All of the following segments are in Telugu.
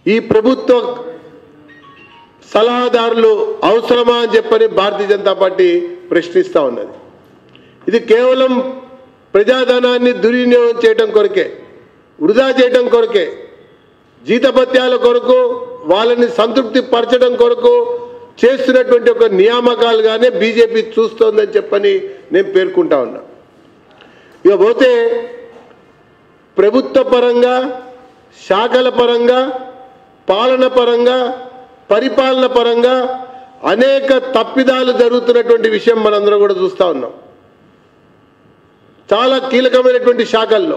ఈ ప్రభుత్వ సలహాదారులు అవసరమా అని చెప్పని భారతీయ జనతా పార్టీ ప్రశ్నిస్తూ ఉన్నది ఇది కేవలం ప్రజాధనాన్ని దుర్వినియోగం చేయడం కొరకే వృధా చేయడం కొరకే జీతభత్యాల కొరకు వాళ్ళని సంతృప్తి పరచడం కొరకు చేస్తున్నటువంటి ఒక నియామకాలుగానే బీజేపీ చూస్తోందని చెప్పని నేను పేర్కొంటా ఉన్నా ఇక పోతే ప్రభుత్వ పరంగా శాఖల పరంగా పాలన పరంగా పరిపాలన పరంగా అనేక తప్పిదాలు జరుగుతున్నటువంటి విషయం మనందరం కూడా చూస్తూ ఉన్నాం చాలా కీలకమైనటువంటి శాఖల్లో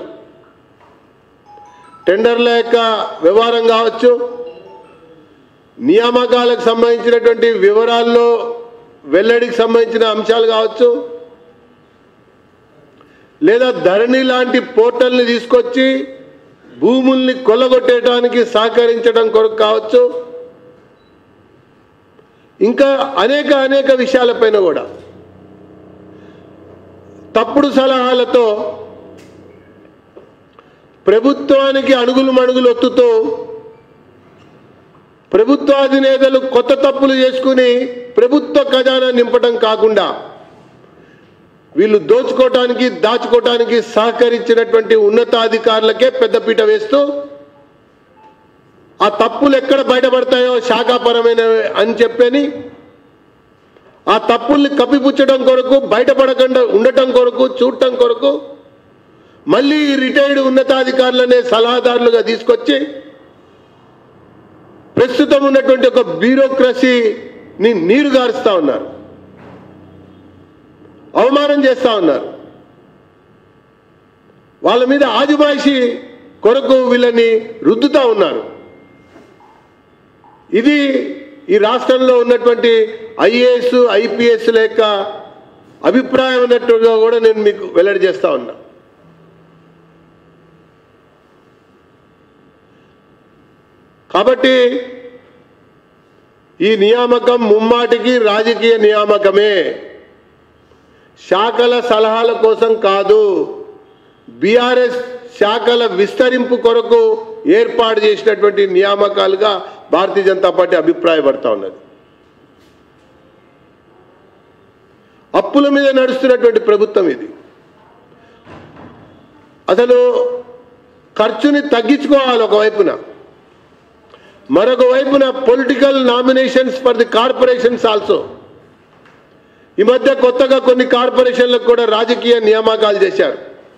టెండర్ల యొక్క వ్యవహారం కావచ్చు నియామకాలకు సంబంధించినటువంటి వివరాల్లో వెల్లడికి సంబంధించిన అంశాలు కావచ్చు లేదా ధరణి లాంటి పోర్టల్ని తీసుకొచ్చి భూముల్ని కొల్లగొట్టేయడానికి సహకరించడం కొరకు కావచ్చు ఇంకా అనేక అనేక విషయాలపైన కూడా తప్పుడు సలహాలతో ప్రభుత్వానికి అడుగులు మడుగులు ఒత్తుతూ ప్రభుత్వ అధినేతలు కొత్త తప్పులు చేసుకుని ప్రభుత్వ ఖజానా నింపడం కాకుండా వీళ్ళు దోచుకోవటానికి దాచుకోవటానికి సహకరించినటువంటి ఉన్నతాధికారులకే పెద్దపీట వేస్తూ ఆ తప్పులు ఎక్కడ బయటపడతాయో శాఖాపరమైన అని చెప్పని ఆ తప్పుల్ని కప్పిపుచ్చడం కొరకు బయటపడకుండా ఉండటం కొరకు చూడటం కొరకు మళ్ళీ ఈ రిటైర్డ్ ఉన్నతాధికారులనే సలహాదారులుగా తీసుకొచ్చి ప్రస్తుతం ఉన్నటువంటి ఒక బ్యూరోక్రసీని నీరు గారుస్తా ఉన్నారు అవమానం చేస్తా ఉన్నారు వాళ్ళ మీద ఆదివాసి కొరకు వీళ్ళని రుద్దుతా ఉన్నారు ఇది ఈ రాష్ట్రంలో ఉన్నటువంటి ఐఏఎస్ ఐపీఎస్ల యొక్క అభిప్రాయం ఉన్నట్టుగా కూడా నేను మీకు వెల్లడి చేస్తా ఉన్నా కాబట్టి ఈ నియామకం ముమ్మాటికి రాజకీయ నియామకమే శాఖల సలహాల కోసం కాదు బీఆర్ఎస్ శాఖల విస్తరింపు కొరకు ఏర్పాటు చేసినటువంటి నియామకాలుగా భారతీయ జనతా పార్టీ అభిప్రాయపడతా ఉన్నది అప్పుల మీద నడుస్తున్నటువంటి ప్రభుత్వం ఇది అసలు ఖర్చుని తగ్గించుకోవాలి ఒకవైపున మరొక వైపున political nominations for the corporations also ఈ మధ్య కొత్తగా కొన్ని కార్పొరేషన్లకు కూడా రాజకీయ నియామకాలు చేశారు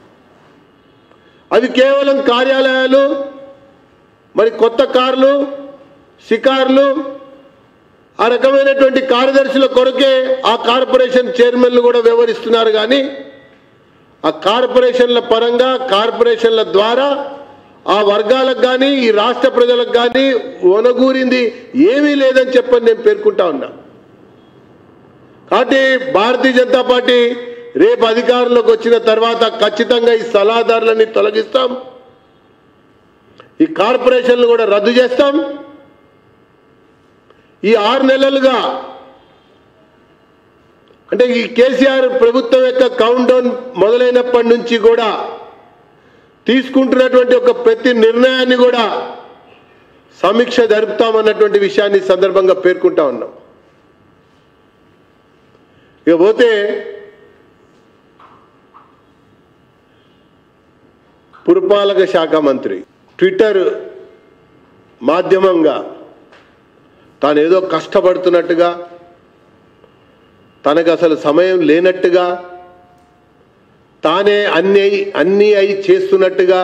అవి కేవలం కార్యాలయాలు మరి కొత్త కార్లు షికార్లు ఆ రకమైనటువంటి కార్యదర్శుల కొరకే ఆ కార్పొరేషన్ చైర్మన్లు కూడా వ్యవహరిస్తున్నారు కానీ ఆ కార్పొరేషన్ల పరంగా కార్పొరేషన్ల ద్వారా ఆ వర్గాలకు కానీ ఈ రాష్ట్ర ప్రజలకు కానీ ఒనగూరింది ఏమీ లేదని చెప్పని నేను పేర్కొంటా ఉన్నా కాబట్టి భారతీయ జనతా పార్టీ రేపు అధికారంలోకి వచ్చిన తర్వాత ఖచ్చితంగా ఈ సలహాదారులని తొలగిస్తాం ఈ కార్పొరేషన్లు కూడా రద్దు చేస్తాం ఈ ఆరు నెలలుగా అంటే ఈ కేసీఆర్ ప్రభుత్వం యొక్క కౌంట్ డౌన్ మొదలైనప్పటి నుంచి కూడా తీసుకుంటున్నటువంటి ఒక ప్రతి నిర్ణయాన్ని కూడా సమీక్ష జరుపుతామన్నటువంటి విషయాన్ని ఈ సందర్భంగా పేర్కొంటా ఉన్నాం ఇక పోతే పురపాలక శాఖ మంత్రి ట్విట్టర్ మాధ్యమంగా తాను ఏదో కష్టపడుతున్నట్టుగా తనకు అసలు సమయం లేనట్టుగా తానే అన్ని అయి- అన్నీ అయి చేస్తున్నట్టుగా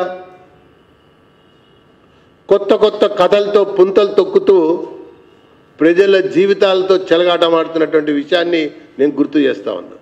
కొత్త కొత్త కథలతో పుంతలు తొక్కుతూ ప్రజల జీవితాలతో చెలగాటమాడుతున్నటువంటి విషయాన్ని నేను గుర్తు చేస్తా ఉన్నా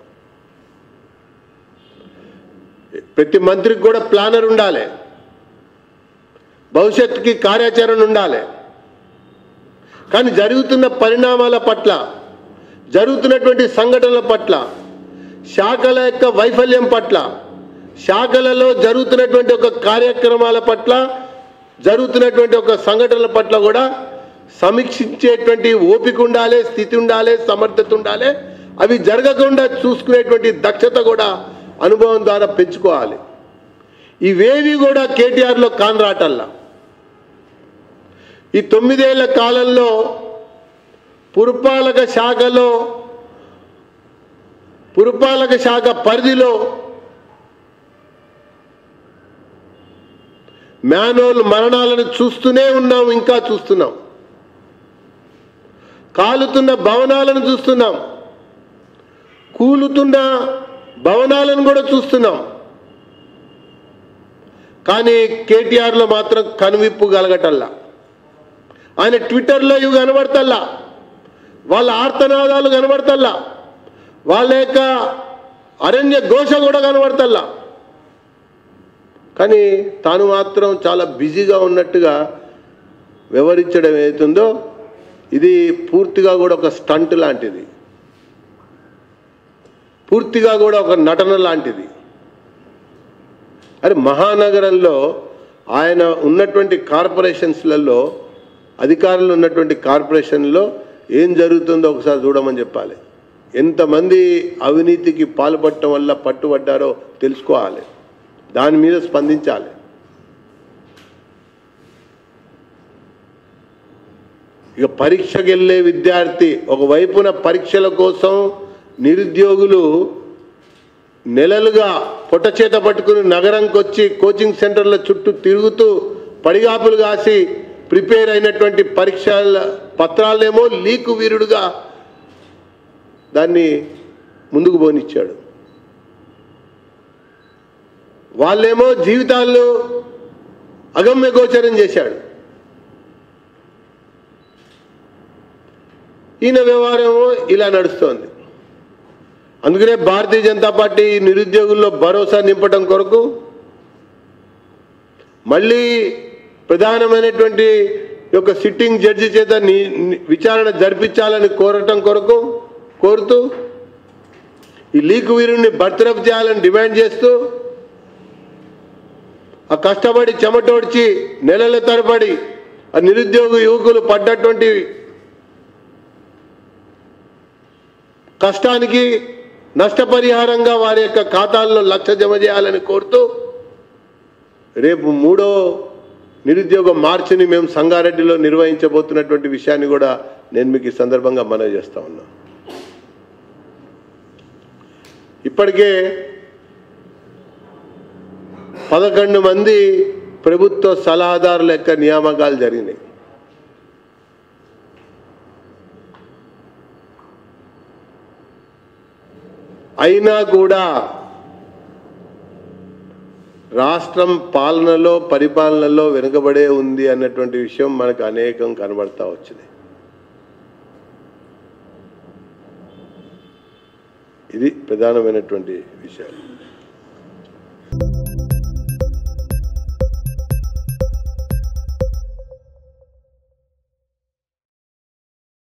ప్రతి మంత్రికి కూడా ప్లానర్ ఉండాలి భవిష్యత్తుకి కార్యాచరణ ఉండాలి కానీ జరుగుతున్న పరిణామాల పట్ల జరుగుతున్నటువంటి సంఘటనల పట్ల శాఖల యొక్క వైఫల్యం పట్ల శాఖలలో జరుగుతున్నటువంటి ఒక కార్యక్రమాల పట్ల జరుగుతున్నటువంటి ఒక సంఘటనల పట్ల కూడా సమీక్షించేటువంటి ఓపిక ఉండాలి స్థితి ఉండాలి సమర్థత ఉండాలి అవి జరగకుండా చూసుకునేటువంటి దక్షత కూడా అనుభవం ద్వారా పెంచుకోవాలి ఇవేవి కూడా కేటీఆర్లో కానరాటల్లా ఈ తొమ్మిదేళ్ల కాలంలో పురపాలక శాఖలో పురపాలక శాఖ పరిధిలో మ్యానువల్ మరణాలను చూస్తూనే ఉన్నాం ఇంకా చూస్తున్నాం కాలుతున్న భవనాలను చూస్తున్నాం కూలుతున్న భవనాలను కూడా చూస్తున్నాం కానీ కేటీఆర్లో మాత్రం కనువిప్పు కలగటల్లా ఆయన ట్విట్టర్లో ఇవి కనబడతల్లా వాళ్ళ ఆర్తనాదాలు కనబడతల్లా వాళ్ళ యొక్క అరణ్య ఘోష కూడా కనబడతల్లా కానీ తాను మాత్రం చాలా బిజీగా ఉన్నట్టుగా వివరించడం ఏదైతుందో ఇది పూర్తిగా కూడా ఒక స్టంట్ లాంటిది పూర్తిగా కూడా ఒక నటన లాంటిది అరే మహానగరంలో ఆయన ఉన్నటువంటి కార్పొరేషన్స్లలో అధికారులు ఉన్నటువంటి కార్పొరేషన్లో ఏం జరుగుతుందో ఒకసారి చూడమని చెప్పాలి ఎంతమంది అవినీతికి పాల్పడటం వల్ల పట్టుబడ్డారో తెలుసుకోవాలి దాని మీద స్పందించాలి ఇక పరీక్షకి వెళ్ళే విద్యార్థి ఒకవైపున పరీక్షల కోసం నిరుద్యోగులు నెలలుగా పొట్ట చేత పట్టుకుని నగరంకి వచ్చి కోచింగ్ సెంటర్ల చుట్టూ తిరుగుతూ పడిగాపులు కాసి ప్రిపేర్ అయినటువంటి పరీక్షల పత్రాలేమో లీకు వీరుడుగా దాన్ని ముందుకు పోనిచ్చాడు వాళ్ళేమో జీవితాల్లో అగమ్య గోచరం చేశాడు ఈయన వ్యవహారమో ఇలా నడుస్తోంది అందుకనే భారతీయ జనతా పార్టీ నిరుద్యోగుల్లో భరోసా నింపడం కొరకు మళ్ళీ ప్రధానమైనటువంటి యొక్క సిట్టింగ్ జడ్జి చేత ని- ని- విచారణ జరిపించాలని కోరటం కొరకు కోరుతూ ఈ లీక్ వీరుణ్ణి బర్తరఫ్ చేయాలని డిమాండ్ చేస్తూ ఆ కష్టపడి చెమటోడ్చి నెలల తరబడి ఆ నిరుద్యోగ యువకులు పడ్డటువంటి కష్టానికి నష్టపరిహారంగా వారి యొక్క ఖాతాల్లో లక్ష జమ చేయాలని కోరుతూ రేపు మూడో నిరుద్యోగ మార్చిని మేము సంగారెడ్డిలో నిర్వహించబోతున్నటువంటి విషయాన్ని కూడా నేను మీకు ఈ సందర్భంగా మనవి చేస్తా ఉన్నా ఇప్పటికే పదకొండు మంది ప్రభుత్వ సలహాదారుల యొక్క నియామకాలు జరిగినాయి అయినా కూడా రాష్ట్రం పాలనలో పరిపాలనలో వెనుకబడే ఉంది అన్నటువంటి విషయం మనకు అనేకం కనబడతా వచ్చింది ఇది ప్రధానమైనటువంటి విషయాలు